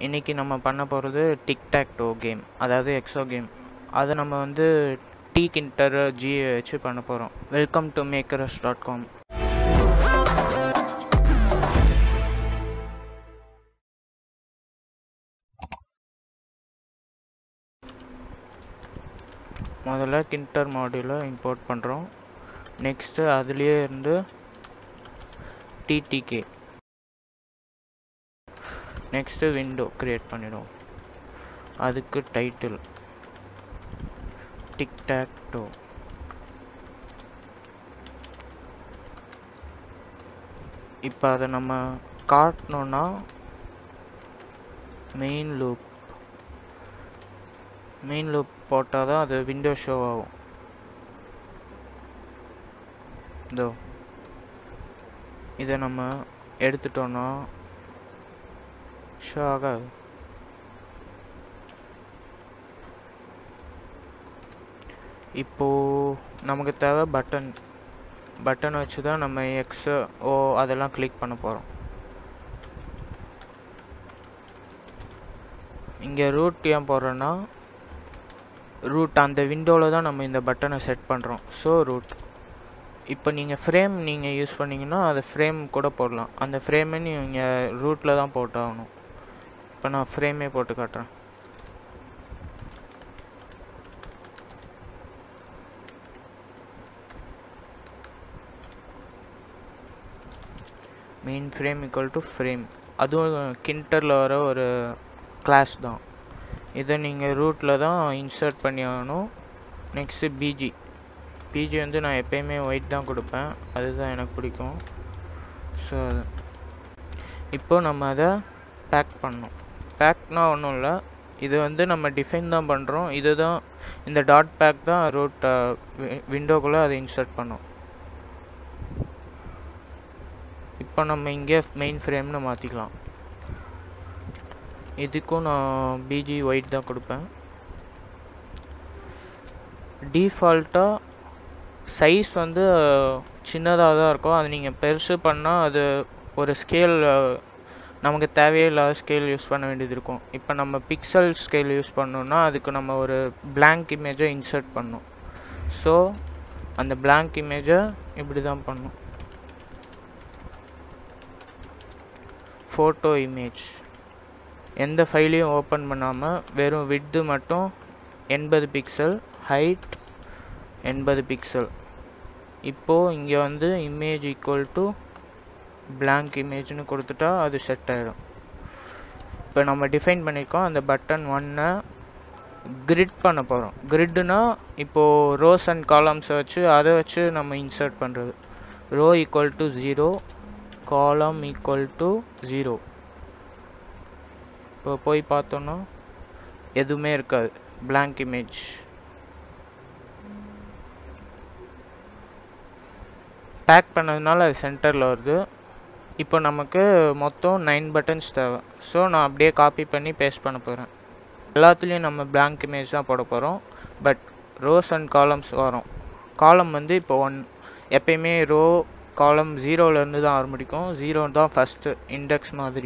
இன்றைக்கி நம்ம பண்ண போகிறது டிக்டாக்டோ கேம் அதாவது எக்ஸோ கேம் அதை நம்ம வந்து டி கிண்டர் ஜி வச்சு பண்ண போகிறோம் welcome to makers dot com முதல்ல கிண்டர் மாடியூலை இம்போர்ட் பண்ணுறோம் நெக்ஸ்ட்டு அதுலேயே இருந்து டிடிகே நெக்ஸ்ட்டு விண்டோ க்ரியேட் பண்ணிடுவோம் அதுக்கு டைட்டில் டிக்டாக்டோ இப்போ அதை நம்ம காட்டணுன்னா மெயின் லூப் மெயின் லூப் போட்டால் தான் அது விண்டோ ஷோ ஆகும் இதோ இதை நம்ம எடுத்துட்டோன்னா ஷோ ஆகாது இப்போது நமக்கு தேவை பட்டன் பட்டன் வச்சு தான் நம்ம எக்ஸு ஓ அதெல்லாம் கிளிக் பண்ண போகிறோம் இங்கே ரூட் ஏன் போடுறோன்னா ரூட் அந்த விண்டோவில் தான் நம்ம இந்த பட்டனை செட் பண்ணுறோம் ஸோ ரூட் இப்போ நீங்கள் ஃப்ரேம் நீங்கள் யூஸ் பண்ணிங்கன்னா அதை ஃப்ரேம் கூட போடலாம் அந்த ஃப்ரேமே நீங்கள் ரூட்டில் தான் போட்டாகணும் இப்போ நான் ஃப்ரேமே போட்டு காட்டுறேன் main frame equal to frame அதுவும் கிண்டரில் வர ஒரு கிளாஸ் தான் இதை நீங்கள் ரூட்டில் தான் இன்சர்ட் பண்ணி ஆகணும் நெக்ஸ்ட்டு பிஜி பிஜி வந்து நான் எப்பயுமே ஒயிட் தான் கொடுப்பேன் அதுதான் எனக்கு பிடிக்கும் ஸோ இப்போ நம்ம அதை பேக் பண்ணோம் பேக்னா ஒன்றும் இல்லை இது வந்து நம்ம டிஃபைன் தான் பண்ணுறோம் இது தான் இந்த டாட் பேக் தான் ரூட் விண்டோக்குள்ளே அதை இன்சர்ட் பண்ணோம் இப்போ நம்ம இங்கே மெயின் ஃப்ரேம்னு மாற்றிக்கலாம் இதுக்கும் நான் பிஜி ஒயிட் தான் கொடுப்பேன் டீஃபால்ட்டாக சைஸ் வந்து சின்னதாக தான் இருக்கும் அது நீங்கள் பெருசு பண்ணால் அது ஒரு ஸ்கேல் நமக்கு தேவையே இல்லாத ஸ்கேல் யூஸ் பண்ண வேண்டியது இருக்கும் இப்போ நம்ம பிக்சல் ஸ்கேல் யூஸ் பண்ணோன்னா அதுக்கு நம்ம ஒரு பிளாங்க் இமேஜை இன்சர்ட் பண்ணோம் ஸோ அந்த பிளாங்க் இமேஜை இப்படி தான் பண்ணும் ஃபோட்டோ இமேஜ் எந்த ஃபைலையும் ஓப்பன் பண்ணாமல் வெறும் விட்டு மட்டும் எண்பது பிக்சல் ஹைட் எண்பது பிக்சல் இப்போது இங்கே வந்து இமேஜ் ஈக்குவல் டு பிளாங்க் இமேஜ்னு கொடுத்துட்டா அது செட் ஆகிடும் இப்போ நம்ம டிஃபைன் பண்ணியிருக்கோம் அந்த பட்டன் ஒன்னை கிரிட் பண்ண போகிறோம் கிரிட்னா இப்போது ரோஸ் அண்ட் காலம்ஸை வச்சு அதை வச்சு நம்ம இன்சர்ட் பண்ணுறது row equal to zero column equal to zero இப்போ போய் பார்த்தோன்னா எதுவுமே இருக்காது பிளாங்க் இமேஜ் பேக் பண்ணதுனால அது சென்டரில் வருது இப்போ நமக்கு மொத்தம் நைன் பட்டன்ஸ் தேவை ஸோ நான் அப்படியே காப்பி பண்ணி பேஸ்ட் பண்ண போகிறேன் எல்லாத்துலேயும் நம்ம பிளாங்க் இமேஜ் தான் போட போகிறோம் பட் ரோஸ் அண்ட் காலம்ஸ் வரும் காலம் வந்து இப்போ ஒன் எப்பயுமே ரோ காலம் ஜீரோலேருந்து தான் ஆரம்பிக்கும் ஜீரோ தான் ஃபஸ்ட்டு இண்டெக்ஸ் மாதிரி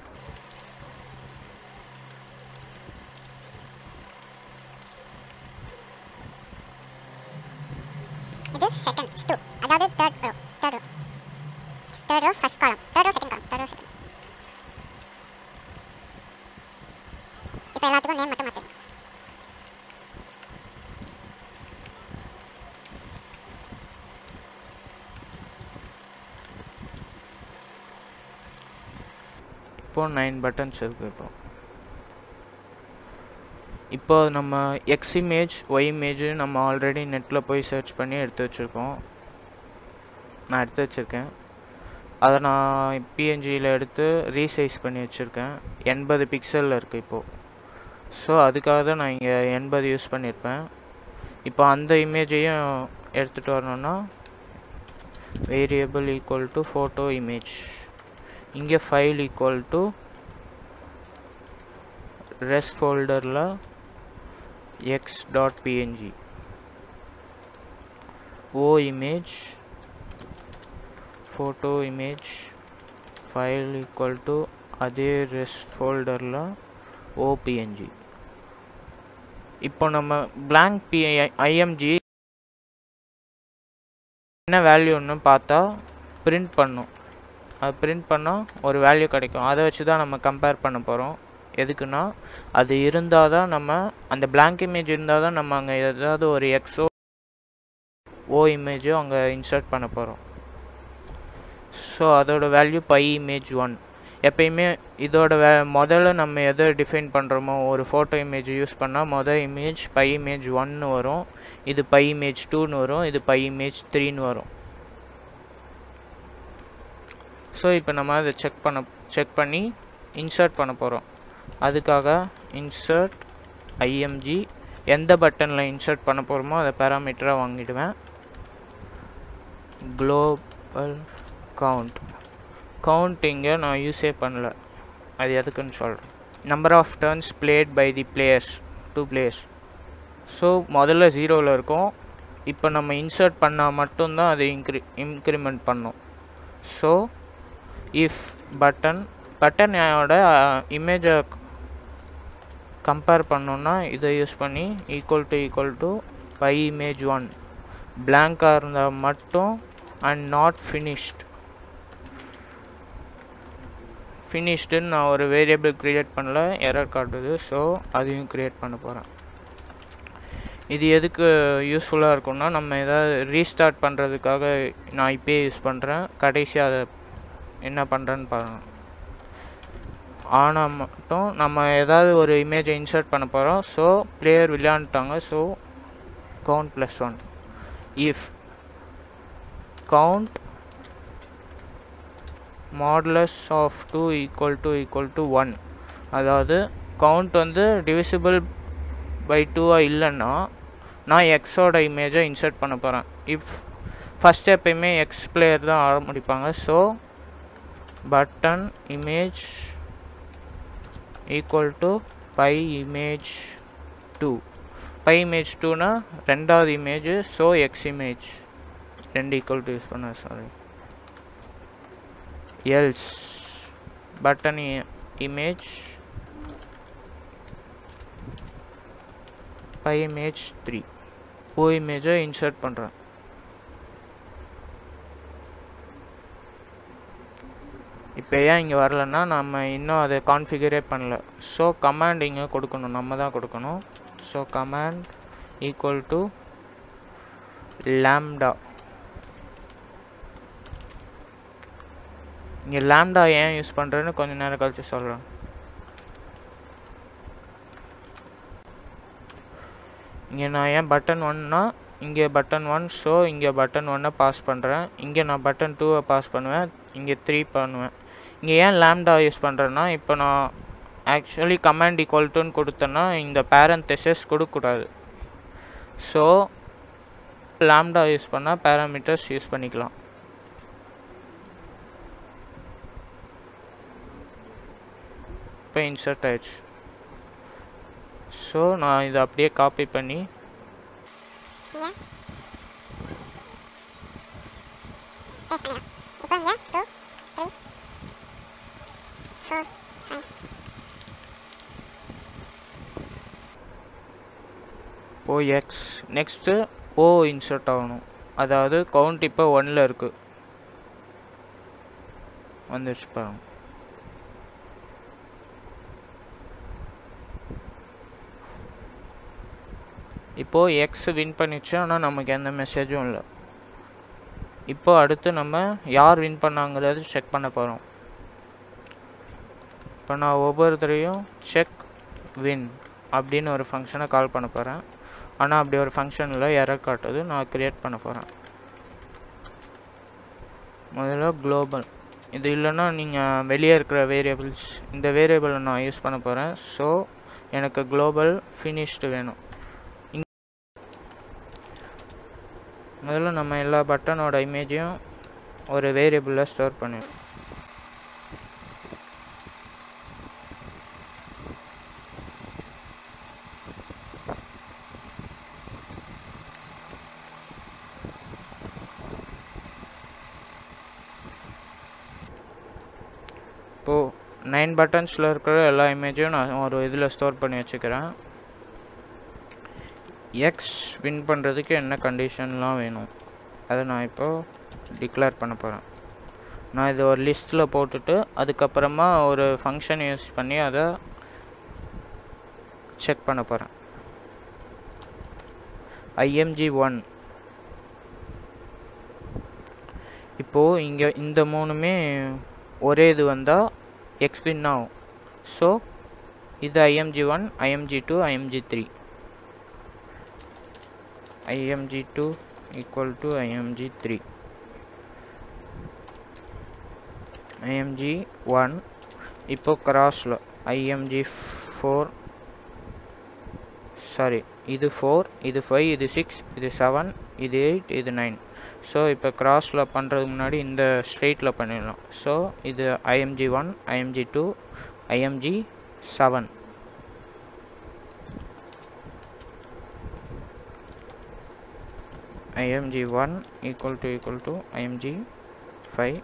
இது செகண்ட் டூ அதாவது third row third row third row first column third row second column third row second இப்போ எல்லாத்துக்கும் நேம் மட்டும் மாற்றிடும் இப்போது நைன் பட்டன்ஸ் இருக்குது இப்போ இப்போ நம்ம எக்ஸ் இமேஜ் ஒய் இமேஜ் நம்ம ஆல்ரெடி நெட்டில் போய் சர்ச் பண்ணி எடுத்து வச்சுருக்கோம் நான் எடுத்து வச்சுருக்கேன் அதை நான் பிஎன்ஜியில் எடுத்து ரீசைஸ் பண்ணி வச்சுருக்கேன் எண்பது பிக்சலில் இருக்குது இப்போது ஸோ அதுக்காக தான் நான் இங்கே எண்பது யூஸ் பண்ணியிருப்பேன் இப்போ அந்த இமேஜையும் எடுத்துகிட்டு வரணுன்னா variable equal to photo image இங்கே ஃபைல் ஈக்குவல் டு ரெஸ் ஃபோல்டரில் X dot PNG O image photo image file equal to அதே ரெஸ் ஃபோல்டரில் ஓபிஎன்ஜி இப்போ நம்ம blank பி ஐஎம்ஜி என்ன வேல்யூன்னு பார்த்தா பிரிண்ட் பண்ணும் அது பிரிண்ட் பண்ணால் ஒரு வேல்யூ கிடைக்கும் அதை வச்சு தான் நம்ம கம்பேர் பண்ண போகிறோம் எதுக்குன்னா அது இருந்தால் தான் நம்ம அந்த blank இமேஜ் இருந்தால் தான் நம்ம அங்கே ஏதாவது ஒரு எக்ஸோ ஓ இமேஜோ அங்கே இன்சர்ட் பண்ண போகிறோம் ஸோ அதோட வேல்யூ பை இமேஜ் ஒன் எப்பயுமே இதோட வே முதல்ல நம்ம எதை டிஃபைன் பண்ணுறோமோ ஒரு ஃபோட்டோ இமேஜ் யூஸ் பண்ணால் மொதல் இமேஜ் பை இமேஜ் ஒன்னு வரும் இது பை இமேஜ் டூன்னு வரும் இது பை இமேஜ் த்ரீன்னு வரும் ஸோ இப்போ நம்ம அதை செக் பண்ண செக் பண்ணி இன்சர்ட் பண்ண போகிறோம் அதுக்காக இன்சர்ட் ஐஎம்ஜி எந்த பட்டனில் இன்சர்ட் பண்ண போகிறோமோ அதை பேராமீட்டராக வாங்கிடுவேன் குளோபல் கவுண்ட் கவுண்ட் இங்கே நான் யூஸே பண்ணல அது எதுக்குன்னு சொல்கிறேன் number of turns played by the players two players so முதல்ல ஜீரோவில் இருக்கும் இப்போ நம்ம இன்சர்ட் பண்ணால் மட்டும்தான் அது இன்க்ரி இன்க்ரிமெண்ட் பண்ணும் ஸோ இஃப் பட்டன் பட்டனோட இமேஜை கம்பேர் பண்ணோன்னா இதை யூஸ் பண்ணி equal to equal to by image one பிளாங்காக இருந்தால் மட்டும் அண்ட் நாட் ஃபினிஷ்ட் ஃபினிஷ்டுன்னு நான் ஒரு வேரியபிள் க்ரியேட் பண்ணல எரர் காட்டுது ஸோ அதையும் க்ரியேட் பண்ண போகிறேன் இது எதுக்கு யூஸ்ஃபுல்லாக இருக்கும்னா நம்ம எதாவது ரீஸ்டார்ட் பண்ணுறதுக்காக நான் இப்போயே யூஸ் பண்ணுறேன் கடைசியாக அதை என்ன பண்ணுறேன்னு பாருங்கள் ஆனால் மட்டும் நம்ம ஏதாவது ஒரு இமேஜை இன்சர்ட் பண்ண போகிறோம் ஸோ பிளேயர் விளையாண்டுட்டாங்க so count plus one if count modulus of two equal to equal to one அதாவது கவுண்ட் வந்து டிவிசிபிள் பை டூவாக இல்லைன்னா நான் எக்ஸோட இமேஜை இன்சர்ட் பண்ண போகிறேன் இஃப் ஃபஸ்ட் எப்பயுமே எக்ஸ் பிளேயர் தான் ஆரம்பிப்பாங்க so button image equal to by image two by image டூனா ரெண்டாவது இமேஜ் ஸோ எக்ஸ் இமேஜ் ரெண்டு ஈக்குவல் டு யூஸ் பண்ண sorry else button i- image by image 3 ஓ இமேஜை இன்சர்ட் பண்ணுறேன் இப்போ ஏன் இங்கே வரலன்னா நம்ம இன்னும் அதை கான்ஃபிகரே பண்ணல ஸோ கமாண்ட் இங்கே கொடுக்கணும் நம்ம தான் கொடுக்கணும் so command equal to lambda இங்கே லேம்டா ஏன் யூஸ் பண்ணுறேன்னு கொஞ்சம் நேரம் கழிச்சு சொல்கிறேன் இங்கே நான் ஏன் பட்டன் ஒன்னா இங்கே பட்டன் ஒன் ஸோ இங்கே பட்டன் ஒன்னை பாஸ் பண்ணுறேன் இங்கே நான் பட்டன் டூவை பாஸ் பண்ணுவேன் இங்கே த்ரீ பண்ணுவேன் இங்கே ஏன் லேம்டா யூஸ் பண்ணுறேன்னா இப்போ நான் ஆக்சுவலி கமாண்ட் ஈக்குவல் டுன்னு கொடுத்தேன்னா இந்த பேரந்தெசஸ் கொடுக்கக்கூடாது ஸோ லேம்டா யூஸ் பண்ணால் பேராமீட்டர்ஸ் யூஸ் பண்ணிக்கலாம் இப்போ இன்சர்ட் ஆயிடுச்சு ஸோ நான் இதை அப்படியே காப்பி பண்ணி இங்கே பேஸ்ட் பண்ணிடும் இப்போ இங்கே two three four five O X next O insert ஆகணும் அதாவது கவுண்ட் இப்போ ஒன்னில் இருக்குது வந்துருச்சு பாருங்க இப்போது எக்ஸ் வின் பண்ணிச்சு ஆனால் நமக்கு எந்த மெசேஜும் இல்லை இப்போ அடுத்து நம்ம யார் வின் பண்ணாங்கிறது செக் பண்ண போகிறோம் இப்போ நான் ஒவ்வொருத்தரையும் செக் வின் அப்படின்னு ஒரு ஃபங்க்ஷனை கால் பண்ண போகிறேன் ஆனால் அப்படி ஒரு ஃபங்க்ஷனில் எரர் காட்டுது நான் க்ரியேட் பண்ண போகிறேன் முதல்ல குளோபல் இது இல்லைன்னா நீங்கள் வெளியே இருக்கிற வேரியபிள்ஸ் இந்த வேரியபிளை நான் யூஸ் பண்ண போகிறேன் ஸோ எனக்கு குளோபல் ஃபினிஷ்டு வேணும் இங்க முதல்ல நம்ம எல்லா பட்டனோட இமேஜையும் ஒரு வேரியபிளில் ஸ்டோர் பண்ணுவோம் இப்போது நைன் பட்டன்ஸில் இருக்கிற எல்லா இமேஜையும் நான் ஒரு இதில் ஸ்டோர் பண்ணி வச்சுக்கிறேன் எக்ஸ் வின் பண்ணுறதுக்கு என்ன கண்டிஷன்லாம் வேணும் அதை நான் இப்போ டிக்ளேர் பண்ண போகிறேன் நான் இதை ஒரு லிஸ்ட்டில் போட்டுட்டு அதுக்கப்புறமா ஒரு ஃபங்க்ஷன் யூஸ் பண்ணி அதை செக் பண்ண போகிறேன் ஐஎம்ஜி ஒன் இப்போது இங்கே இந்த மூணுமே ஒரே இது வந்தால் எக்ஸ் வின் ஆகும் ஸோ இது IMG one IMG two IMG three IMG two equal to IMG three IMG one இப்போ கிராஸில் ஐஎம்ஜி ஃபோர் சாரி இது ஃபோர் இது ஃபைவ் இது சிக்ஸ் இது செவன் இது எயிட் இது நைன் ஸோ இப்போ கிராஸில் பண்ணுறதுக்கு முன்னாடி இந்த ஸ்ட்ரெயிட்டில் பண்ணிடலாம் ஸோ இது IMG one IMG two IMG seven img 1 equal to equal to img 5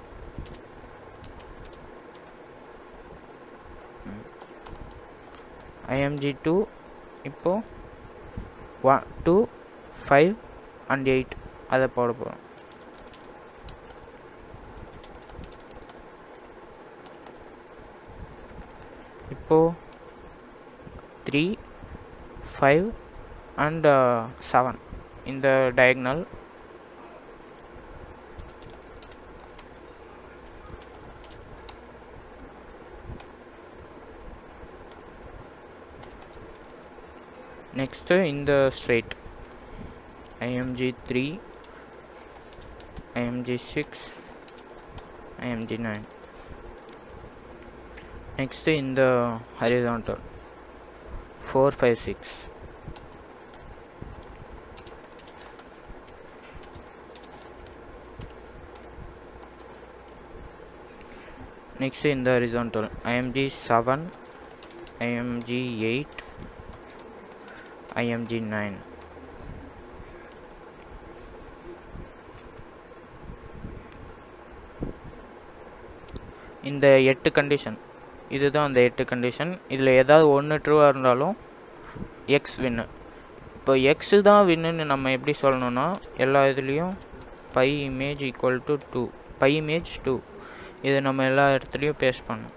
img 2 இப்போ 1 2 5 and 8 அதை போட போகிறோம் இப்போ த்ரீ ஃபைவ் அண்ட் செவன் இந்த diagonal next இந்த straight img 3 img 6 img 9 next இந்த horizontal 4 5 6 next in the horizontal img 7 img 8 img 9 இந்த எட்டு கண்டிஷன் இதுதான் அந்த எட்டு கண்டிஷன் இதில் ஏதாவது ஒன்று ட்ரூவாக இருந்தாலும் எக்ஸ் வின்னு இப்போ எக்ஸு தான் வின்னுன்னு நம்ம எப்படி சொல்லணும்னா எல்லா இதுலேயும் by image equal to two by image two இது நம்ம எல்லா இடத்துலையும் பேஸ்ட் பண்ணணும்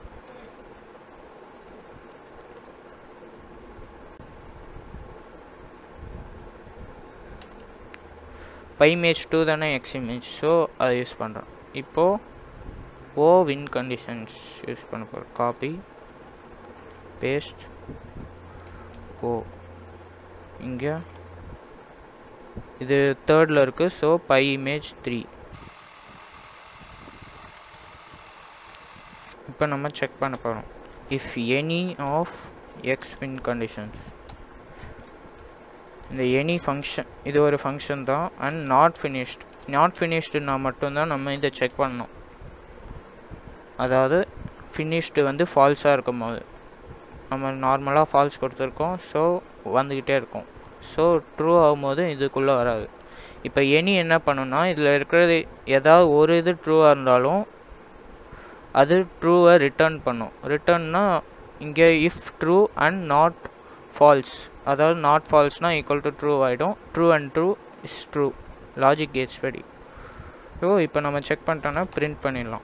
பை இமேஜ் டூ தானே எக்ஸ் இமேஜ் ஸோ அதை யூஸ் பண்ணுறோம் இப்போது ஓ வின் கண்டிஷன்ஸ் யூஸ் பண்ண போகிறோம் காப்பி பேஸ்ட் ஓ இங்கே இது தேர்டில் இருக்குது ஸோ பை இமேஜ் த்ரீ இப்போ நம்ம செக் பண்ண போகிறோம் if any of X win conditions இந்த எனி ஃபங்க்ஷன் இது ஒரு ஃபங்க்ஷன் தான் அண்ட் நாட் ஃபினிஷ்ட் நாட் ஃபினிஷ்டுனா மட்டும்தான் நம்ம இதை செக் பண்ணோம் அதாவது ஃபினிஷ்டு வந்து ஃபால்ஸாக இருக்கும் போது நம்ம நார்மலாக ஃபால்ஸ் கொடுத்துருக்கோம் ஸோ வந்துக்கிட்டே இருக்கும் ஸோ ட்ரூ ஆகும்போது இதுக்குள்ளே வராது இப்போ எனி என்ன பண்ணுன்னா இதில் இருக்கிறது ஏதாவது ஒரு இது ட்ரூவாக இருந்தாலும் அது ட்ரூவை ரிட்டர்ன் பண்ணும் ரிட்டர்ன்னா இங்கே if true and not false அதாவது நாட் ஃபால்ஸ்னால் ஈக்குவல் டு ட்ரூ ஆகிடும் true and true is true logic gates படி ஸோ இப்போ நம்ம செக் பண்ணிட்டோன்னா பிரிண்ட் பண்ணிடலாம்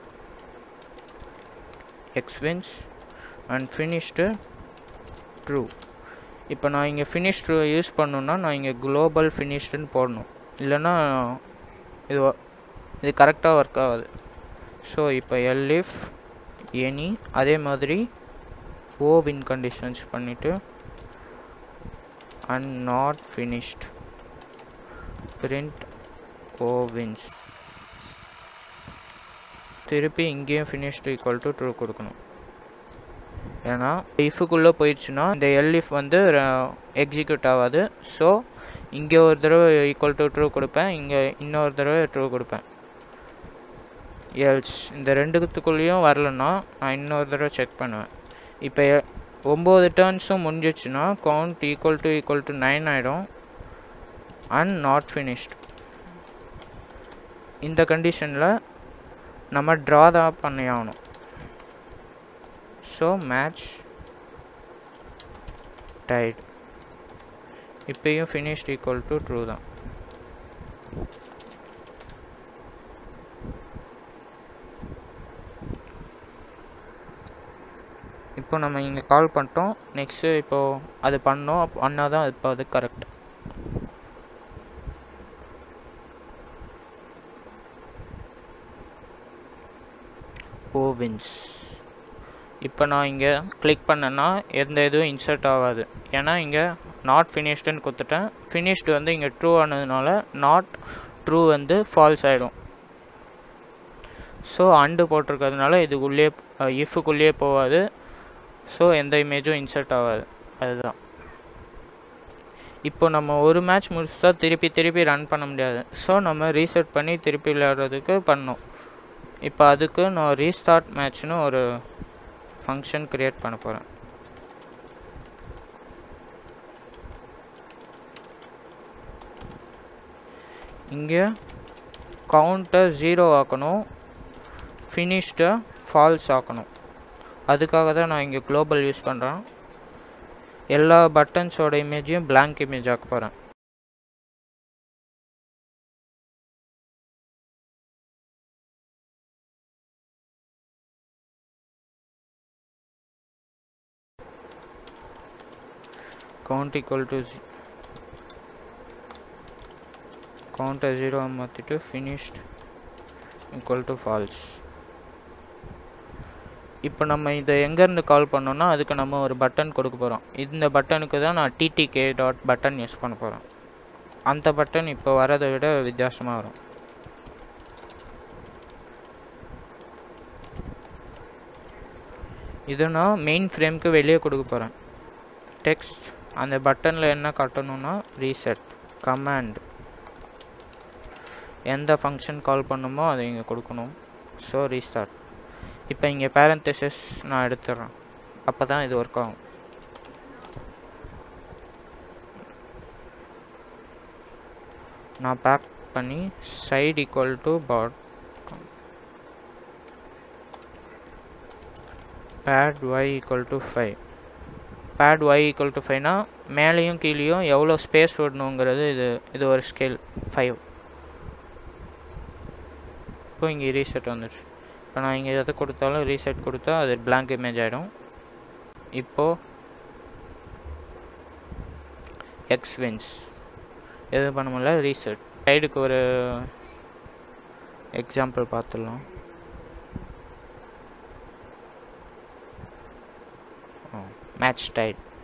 X wins and finished true இப்போ நான் இங்கே ஃபினிஷ் ட்ரூ யூஸ் பண்ணணுன்னா நான் இங்கே குளோபல் ஃபினிஷ்டுன்னு போடணும் இல்லைன்னா இது இது கரெக்டாக ஒர்க் ஆகாது ஸோ இப்போ எல்இஃப் எனி அதே மாதிரி ஓ வின் கண்டிஷன்ஸ் பண்ணிவிட்டு and not finished print O wins திருப்பி இங்கேயும் ஃபினிஷ்டு ஈக்குவல் டு ட்ரூ கொடுக்கணும் ஏன்னா இஃபுக்குள்ளே போயிடுச்சுன்னா இந்த எல்இஃப் வந்து எக்ஸிக்யூட் ஆகாது ஸோ இங்கே ஒரு தடவை ஈக்குவல் டு ட்ரூ கொடுப்பேன் இங்கே இன்னொரு தடவை ட்ரூ கொடுப்பேன் எல்ஸ் இந்த ரெண்டுத்துக்குள்ளேயும் வரலன்னா நான் இன்னொரு தடவை செக் பண்ணுவேன் இப்போ ஒம்பது டேர்ன்ஸும் முடிஞ்சிச்சுன்னா count equal to equal to nine ஆகிடும் அண்ட் நாட் ஃபினிஷ்ட் இந்த கண்டிஷனில் நம்ம ட்ரா தான் பண்ணி ஆகணும் ஸோ மேட்ச் டைட் இப்பயும் ஃபினிஷ்ட் ஈக்குவல் டு ட்ரூ தான் இப்போ நம்ம இங்கே கால் பண்ணிட்டோம் நெக்ஸ்ட்டு இப்போது அது பண்ணோம் பண்ணால் தான் இப்போ அது கரெக்ட் ஓவின்ஸ் இப்போ நான் இங்கே கிளிக் பண்ணேன்னா எந்த இதுவும் இன்சர்ட் ஆகாது ஏன்னா இங்கே நாட் ஃபினிஷ்டுன்னு கொடுத்துட்டேன் ஃபினிஷ்டு வந்து இங்கே ட்ரூ ஆனதுனால நாட் ட்ரூ வந்து ஃபால்ஸ் ஆகிடும் ஸோ அண்டு போட்டிருக்கிறதுனால இதுக்குள்ளேயே இஃபுக்குள்ளேயே போகாது ஸோ எந்த இமேஜும் இன்சர்ட் ஆகாது அதுதான் இப்போ நம்ம ஒரு மேட்ச் முடிச்சா திருப்பி திருப்பி ரன் பண்ண முடியாது ஸோ நம்ம ரீசெட் பண்ணி திருப்பி விளையாடுறதுக்கு பண்ணோம் இப்போ அதுக்கு நான் ரீஸ்டார்ட் மேட்ச்னு ஒரு ஃபங்க்ஷன் க்ரியேட் பண்ண போகிறேன் இங்கே கவுண்ட்டை ஜீரோ ஆக்கணும் ஃபினிஷ்டை ஃபால்ஸ் ஆக்கணும் அதுக்காக தான் நான் இங்கே குளோபல் யூஸ் பண்ணுறேன் எல்லா பட்டன்ஸோட இமேஜையும் blank இமேஜ் ஆக்க போகிறேன் கவுண்ட் ஈக்குவல் டு கவுண்ட்டை ஜீரோ மாற்றிட்டு ஃபினிஷ்ட் ஈக்குவல் டு ஃபால்ஸ் இப்போ நம்ம இதை எங்கேருந்து கால் பண்ணோன்னா அதுக்கு நம்ம ஒரு பட்டன் கொடுக்க போகிறோம் இந்த பட்டனுக்கு தான் நான் டிடிகே டாட் பட்டன் யூஸ் பண்ண போகிறேன் அந்த பட்டன் இப்போ வரதை விட வித்தியாசமாக வரும் இது நான் மெயின் ஃப்ரேம்க்கு வெளியே கொடுக்க போகிறேன் டெக்ஸ்ட் அந்த பட்டனில் என்ன காட்டணும்னா ரீசெட் கமாண்ட் எந்த ஃபங்க்ஷன் கால் பண்ணுமோ அதை இங்கே கொடுக்கணும் ஸோ ரீஸ்டார்ட் இப்போ இங்கே பேரந்தசிஸ் நான் எடுத்துடுறேன் அப்போ தான் இது ஒர்க் ஆகும் நான் பேக் பண்ணி side equal to pad pad Y equal to five pad Y equal to ஃபைவ்னா மேலேயும் கீழேயும் எவ்வளோ ஸ்பேஸ் விடணுங்கிறது இது இது ஒரு ஸ்கேல் ஃபைவ் இப்போ இங்கே ரீசெட் வந்துடுச்சு இப்போ நான் இங்கே எதை கொடுத்தாலும் ரீசெட் கொடுத்தா அது blank இமேஜ் ஆகிடும் இப்போது எக்ஸ் வின்ஸ் எது பண்ண முடியல ரீசெட் சைடுக்கு ஒரு எக்ஸாம்பிள் பார்த்துடலாம் மேட்ச் டைட்